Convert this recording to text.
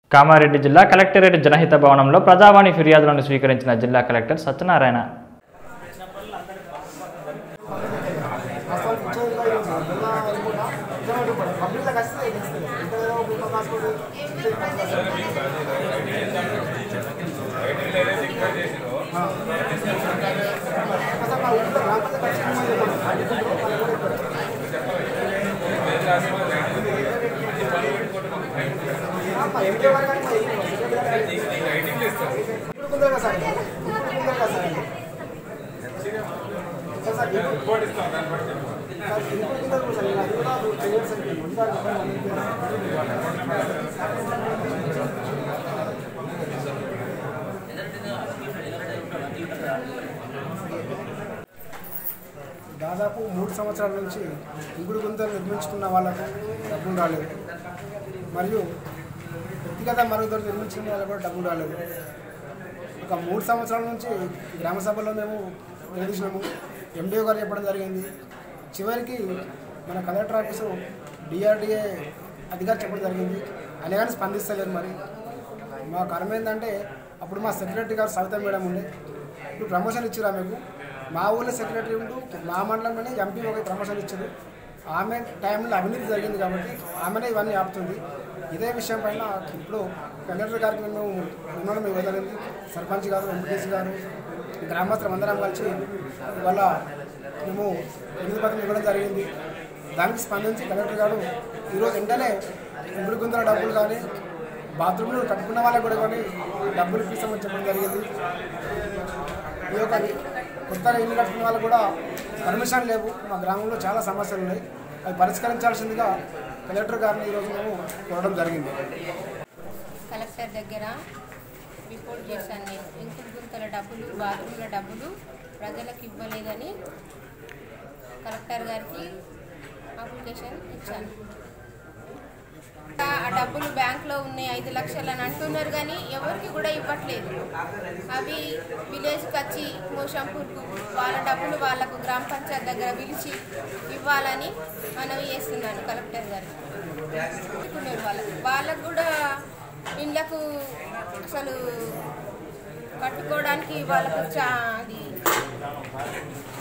కామారెడ్డి జిల్లా కలెక్టరేట్ జనహిత భవనంలో ప్రజావాణి ఫిర్యాదులను స్వీకరించిన జిల్లా కలెక్టర్ సత్యనారాయణ దాదాపు మూడు సంవత్సరాల నుంచి ఇంగుడు గుంతలు నిర్మించుకున్న వాళ్ళకు డబ్బులు రాలేదు మరియు వ్యక్తిగత మరుగుదొడ్లు నిర్మించుకున్న వాళ్ళకు కూడా డబ్బులు రాలేదు ఒక మూడు సంవత్సరాల నుంచి గ్రామ సభలో మేము నిలదీసినాము ఎండిఓ గారు చెప్పడం జరిగింది చివరికి మన కలెక్టర్ ఆఫీసు డిఆర్డిఏ అధికారి చెప్పడం జరిగింది అయినా కానీ స్పందిస్తలేరు మరి మా కర్మ ఏంటంటే అప్పుడు మా సెక్రటరీ గారు సవిత మేడం ఉండే ఇప్పుడు ప్రమోషన్ ఇచ్చారు ఆమెకు మా ఊళ్ళో సెక్రటరీ ఉండు మా మండలంలోనే ఎంపీ ఒక ప్రమోషన్ ఇచ్చారు ఆమె టైంలో అవినీతి జరిగింది కాబట్టి ఆమెనే ఇవన్నీ ఆపుతుంది ఇదే విషయం పైన ఇప్పుడు కలెక్టర్ గారికి మేము ఉన్నాడు మేము వదలింది సర్పంచ్ గారు ఎంపీటీసీ గారు గ్రామస్తులం అందరం కలిసి ఇవాళ మేము ఎనిమిది పత్రం ఇవ్వడం జరిగింది దానికి స్పందించి కలెక్టర్ గారు ఈరోజు వెంటనే ఇంగుడు గుంతల డబ్బులు కానీ బాత్రూమ్లు కట్టుకున్న వాళ్ళకి కూడా కానీ డబ్బులు ఇప్పిస్తామని చెప్పడం జరిగింది ఈ యొక్క కొత్తగా ఇల్లు కట్టుకున్న వాళ్ళకు కూడా పర్మిషన్ లేవు మా గ్రామంలో చాలా సమస్యలు ఉన్నాయి అవి పరిష్కరించాల్సిందిగా కలెక్టర్ గారిని ఈరోజు మేము కోరడం జరిగింది కలెక్టర్ దగ్గర రిపోర్ట్ చేశాను నేను ఇంకుడు గుంతల డబ్బులు బాత్రూమ్ల డబ్బులు ప్రజలకు ఇవ్వలేదని కలెక్టర్ గారికి అప్లికేషన్ ఇచ్చాను ఆ డబ్బులు బ్యాంక్లో ఉన్నాయి ఐదు లక్షలు అని అంటున్నారు కానీ ఎవరికి కూడా ఇవ్వట్లేదు అవి విలేజ్కి వచ్చి మోషంపూర్కు వాళ్ళ డబ్బులు వాళ్ళకు గ్రామ పంచాయత్ దగ్గర పిలిచి ఇవ్వాలని మనవి చేస్తున్నాను కలెక్టర్ గారికి అనుకున్నారు వాళ్ళకి వాళ్ళకు కూడా ఇళ్ళకు అసలు కట్టుకోవడానికి వాళ్ళకు చా అది